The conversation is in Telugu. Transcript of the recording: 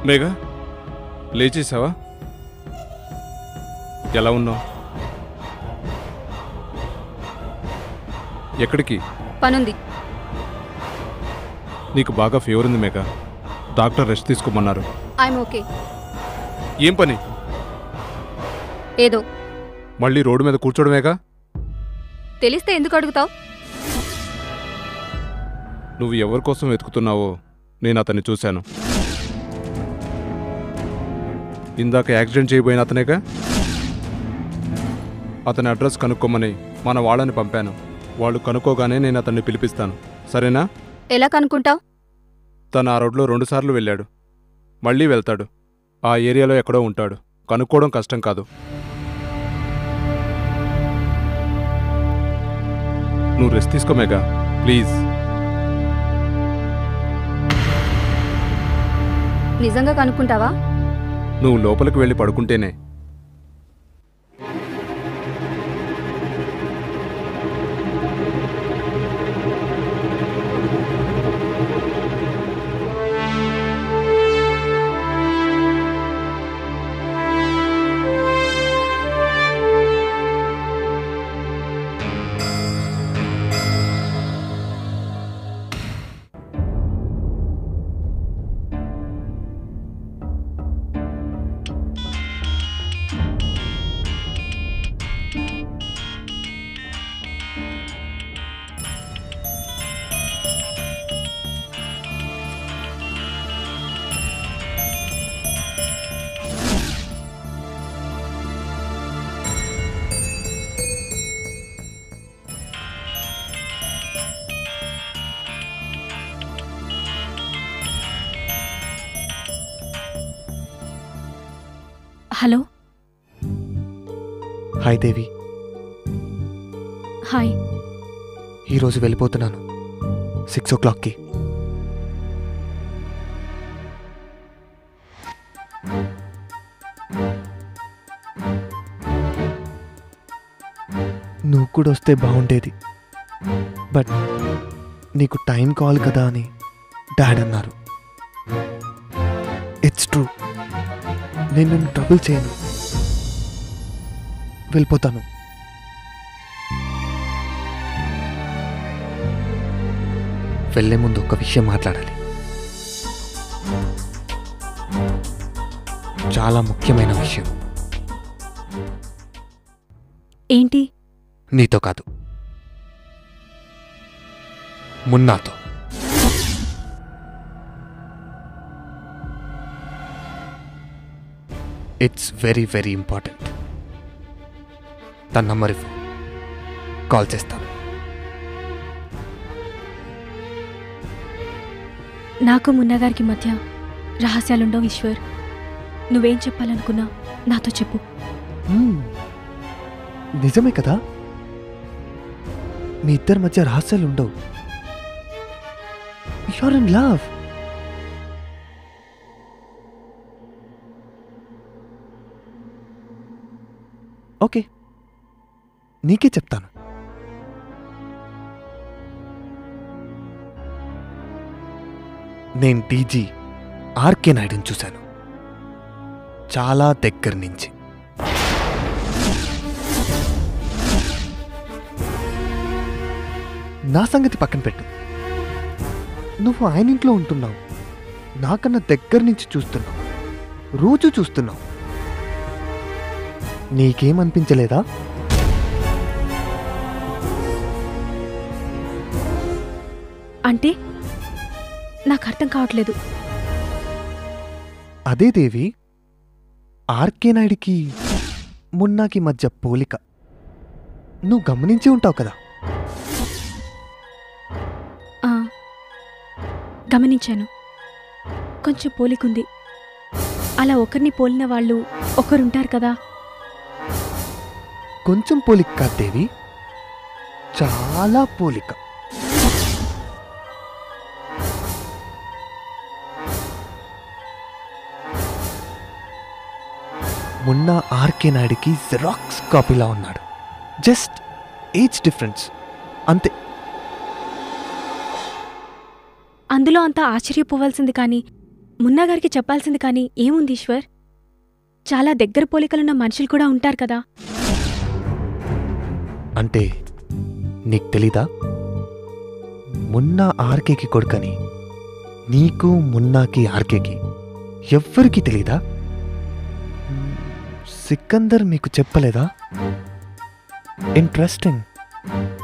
మేఘా లేచేసావా ఎలా ఉన్నావు ఎక్కడికి పనుంది నీకు బాగా ఫీవర్ ఉంది మేఘా డాక్టర్ రెస్ట్ తీసుకోమన్నారు ఐఎమ్ ఓకే ఏం పని ఏదో మళ్ళీ రోడ్డు మీద కూర్చోడమేగా తెలిస్తే ఎందుకు అడుగుతావు నువ్వు ఎవరి కోసం వెతుకుతున్నావో నేను అతన్ని చూశాను ఇందాక యాక్సిడెంట్ చేయబోయిన అతనేగా అతని అడ్రస్ కనుక్కోమని మన వాళ్ళని పంపాను వాళ్ళు కనుక్కోగానే నేను అతన్ని పిలిపిస్తాను సరేనా ఎలా కనుక్కుంటావు తను ఆ రోడ్లో రెండుసార్లు వెళ్ళాడు మళ్ళీ వెళ్తాడు ఆ ఏరియాలో ఎక్కడో ఉంటాడు కనుక్కోవడం కష్టం కాదు నువ్వు రెస్ట్ తీసుకోమేగా ప్లీజ్ నిజంగా కనుక్కుంటావా నువ్వు లోపలికి వెళ్ళి పడుకుంటేనే హలో హాయ్ దేవి హాయ్ ఈరోజు వెళ్ళిపోతున్నాను సిక్స్ ఓ క్లాక్కి నువ్వు కూడా వస్తే బాగుండేది బట్ నీకు టైం కాల్ కదా అని డాడ్ అన్నారు ఇట్స్ ట్రూ నేను నిన్ను ట్రబుల్ చేయను వెళ్ళిపోతాను వెళ్ళే ముందు ఒక విషయం మాట్లాడాలి చాలా ముఖ్యమైన విషయం ఏంటి నీతో కాదు మున్నాతో ఇట్స్ వెరీ వెరీ ఇంపార్టెంట్ తన నంబర్ ఇవ్వు కాల్ చేస్తాను నాకు మున్నగారికి మధ్య రహస్యాలుండవు ఈశ్వర్ నువ్వేం చెప్పాలనుకున్నా నాతో చెప్పు మ్మ్. నిజమే కదా మీ ఇద్దరి మధ్య రహస్యాలు ఉండవు యూఆర్ ఇన్ లవ్ ఓకే నీకే చెప్తాను నేను డీజీ ఆర్కే నాయుడుని చూశాను చాలా దగ్గర నుంచి నా సంగతి పక్కన పెట్టు నువ్వు ఆయన ఇంట్లో ఉంటున్నావు నాకన్నా దగ్గర నుంచి చూస్తున్నావు రోజు చూస్తున్నావు నీకేమనిపించలేదా అంటే నాకు అర్థం కావట్లేదు అదే దేవి ఆర్కే నాయుడికి మున్నాకి మధ్య పోలిక నువ్వు గమనించి ఉంటావు కదా ఆ, గమనించాను కొంచెం పోలికుంది అలా ఒకరిని పోలిన వాళ్ళు ఒకరుంటారు కదా కొంచెం పోలిక కాదు దేవి చాలా పోలిక మొన్న ఆర్కే నాయుడికి జెరాక్స్ కాపీలా ఉన్నాడు జస్ట్ ఏజ్ డిఫరెన్స్ అంతే అందులో అంతా ఆశ్చర్యపోవాల్సింది కానీ మున్నా గారికి చెప్పాల్సింది కానీ ఏముంది ఈశ్వర్ చాలా దగ్గర పోలికలున్న మనుషులు కూడా ఉంటారు కదా అంటే నీకు తెలీదా మున్నా ఆర్కేకి కొడుకని నీకు మున్నాకి ఆర్కేకి ఎవ్వరికీ తెలీదా సికందర్ మీకు చెప్పలేదా ఇంట్రెస్టింగ్